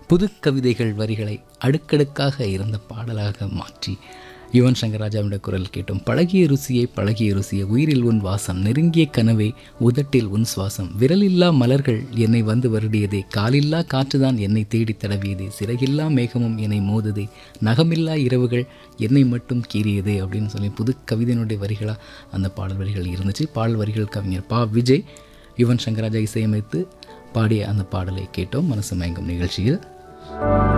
புது கவிதைகள் வரிகளை அடுக்கடுக்காக இருந்த பாடலாக மாற்றி யுவன் சங்கர் ராஜாவுடைய குரல் கேட்டோம் பழகிய ருசியை பழகிய ருசியை உயிரில் உன் வாசம் நெருங்கிய கனவை உதட்டில் உன் சுவாசம் விரலில்லா மலர்கள் என்னை வந்து வருடியதே காலில்லா காற்றுதான் என்னை தேடி தடவியதே சிறகில்லா மேகமும் என்னை மோதுதே நகமில்லா இரவுகள் என்னை மட்டும் கீறியதே அப்படின்னு சொல்லி புது கவிதையினுடைய வரிகளாக அந்த பாடல் வரிகள் இருந்துச்சு பாடல் வரிகள் கவிஞர் பா விஜய் யுவன் சங்கர் ராஜா இசையமைத்து பாடிய அந்த பாடலை கேட்டோம் மனசு மயங்கும் நிகழ்ச்சியில்